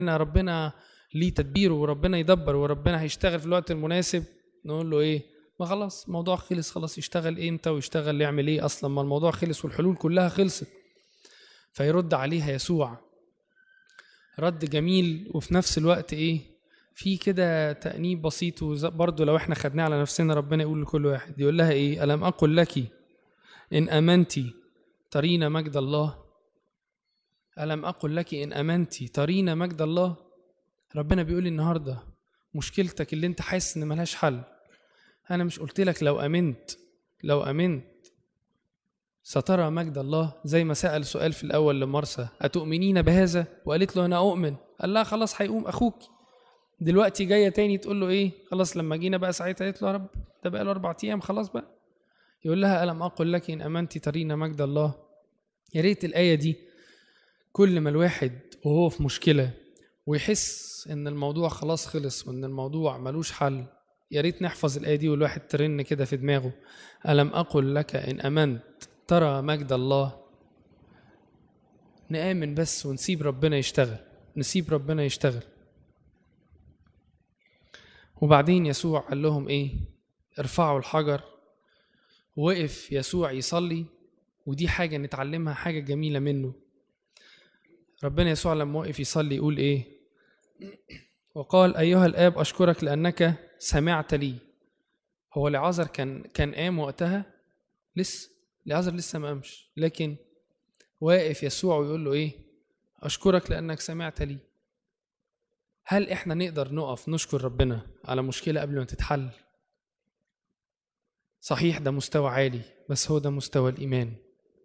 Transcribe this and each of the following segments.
ربنا ليه تدبيره وربنا يدبر وربنا هيشتغل في الوقت المناسب نقول له ايه ما خلاص الموضوع خلص خلاص يشتغل امتى ويشتغل يعمل ايه اصلا ما الموضوع خلص والحلول كلها خلصت فيرد عليها يسوع رد جميل وفي نفس الوقت ايه في كده تأنيب بسيط وبرضه لو احنا خدناه على نفسنا ربنا يقول لكل واحد يقول لها ايه ألم أقل لك إن أمنتي ترين مجد الله ألم أقل لك إن أمنتي ترين مجد الله ربنا بيقول لي النهاردة مشكلتك اللي انت حاسس ان ملهاش حل انا مش قلت لك لو امنت لو امنت سترى مجد الله زي ما سأل سؤال في الأول لمرسى أتؤمنين بهذا؟ وقالت له أنا أؤمن قال لها خلاص هيقوم أخوك دلوقتي جاية تاني تقول له إيه؟ خلاص لما جينا بقى ساعتها قالت له يا رب ده بقى له أربع أيام خلاص بقى يقول لها ألم أقل لك إن أمنت ترين مجد الله يا ريت الآية دي كل ما الواحد وهو في مشكلة ويحس إن الموضوع خلاص خلص وإن الموضوع ملوش حل يا ريت نحفظ الآية دي والواحد ترن كده في دماغه ألم أقل لك إن أمنت ترى مجد الله نآمن بس ونسيب ربنا يشتغل نسيب ربنا يشتغل وبعدين يسوع قال لهم ايه ارفعوا الحجر وقف يسوع يصلي ودي حاجة نتعلمها حاجة جميلة منه ربنا يسوع لما وقف يصلي يقول ايه وقال أيها الآب أشكرك لأنك سمعت لي هو لعازر كان كان قام وقتها لسه لعازر لسه ما قامش لكن واقف يسوع ويقول له ايه اشكرك لانك سمعت لي هل احنا نقدر نقف نشكر ربنا على مشكله قبل ما تتحل صحيح ده مستوى عالي بس هو ده مستوى الايمان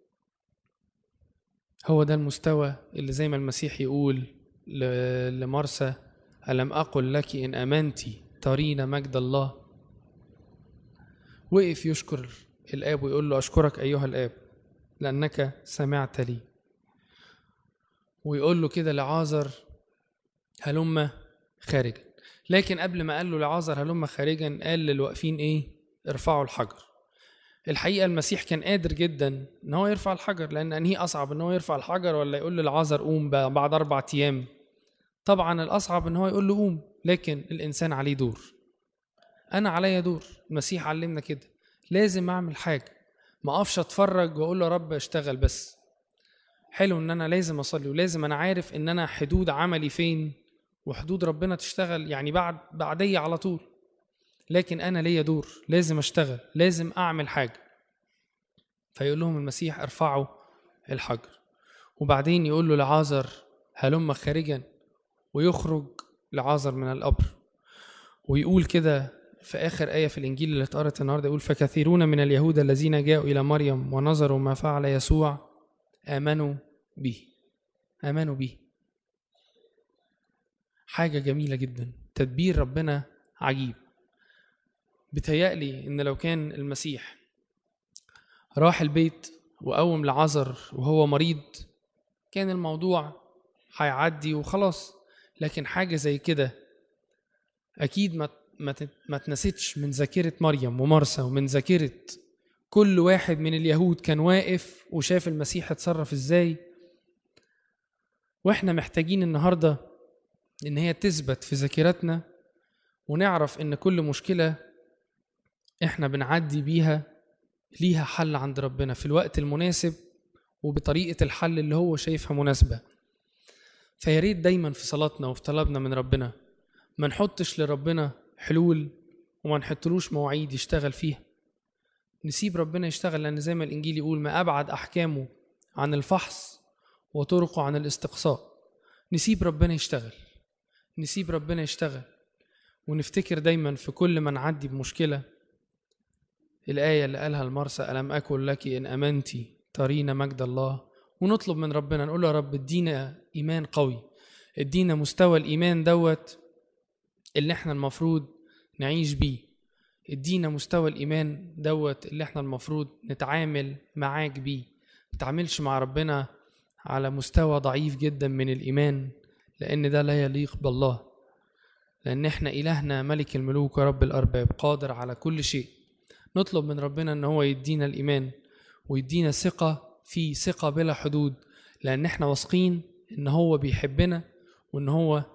هو ده المستوى اللي زي ما المسيح يقول ل- لمرسى ألم أقل لك إن أمنتي ترين مجد الله وقف يشكر الآب ويقول له أشكرك أيها الآب لأنك سمعت لي ويقول له كده لعازر هلم خارجا لكن قبل ما قال له لعازر هلم خارجا قال للواقفين ايه ارفعوا الحجر الحقيقة المسيح كان قادر جدا ان هو يرفع الحجر لان انهي اصعب ان هو يرفع الحجر ولا يقول للعازر قوم بقى بعد اربع ايام طبعا الاصعب ان هو يقول له قوم لكن الانسان عليه دور انا عليا دور المسيح علمنا كده لازم اعمل حاجه ما اقفش اتفرج واقول له يا رب اشتغل بس حلو ان انا لازم اصلي ولازم انا عارف ان انا حدود عملي فين وحدود ربنا تشتغل يعني بعد بعدي على طول لكن انا ليا دور لازم اشتغل لازم اعمل حاجه فيقول لهم المسيح ارفعوا الحجر وبعدين يقول له لعازر هلم خارجا ويخرج لعازر من القبر ويقول كده في آخر آية في الإنجيل اللي اتقرت النهاردة يقول فكثيرون من اليهود الذين جاءوا إلى مريم ونظروا ما فعل يسوع آمنوا به آمنوا به حاجة جميلة جدا تدبير ربنا عجيب بتهيألي إن لو كان المسيح راح البيت وقوم لعذر وهو مريض كان الموضوع هيعدي وخلاص لكن حاجة زي كده أكيد ما ما تت- ما تنسيتش من ذاكرة مريم ومرسى ومن ذاكرة كل واحد من اليهود كان واقف وشاف المسيح اتصرف ازاي واحنا محتاجين النهارده ان هي تثبت في ذاكرتنا ونعرف ان كل مشكله احنا بنعدي بيها ليها حل عند ربنا في الوقت المناسب وبطريقه الحل اللي هو شايفها مناسبه فيا ريت دايما في صلاتنا وفي طلبنا من ربنا ما نحطش لربنا حلول وما نحطلوش مواعيد يشتغل فيها نسيب ربنا يشتغل لان زي ما الانجيل يقول ما ابعد احكامه عن الفحص وطرقه عن الاستقصاء نسيب ربنا يشتغل نسيب ربنا يشتغل ونفتكر دايما في كل ما نعدي بمشكلة الآية اللي قالها المرسى ألم أكن لك إن أمنتي ترين مجد الله ونطلب من ربنا نقول له يا رب ادينا إيمان قوي ادينا مستوى الإيمان دوت اللي احنا المفروض نعيش بيه ادينا مستوى الإيمان دوت اللي احنا المفروض نتعامل معاك بيه نتعاملش مع ربنا على مستوى ضعيف جدا من الإيمان لأن ده لا يليق بالله لأن احنا إلهنا ملك الملوك ورب الأرباب قادر على كل شيء نطلب من ربنا إن هو يدينا الإيمان ويدينا ثقة في ثقة بلا حدود لأن احنا واثقين إن هو بيحبنا وان هو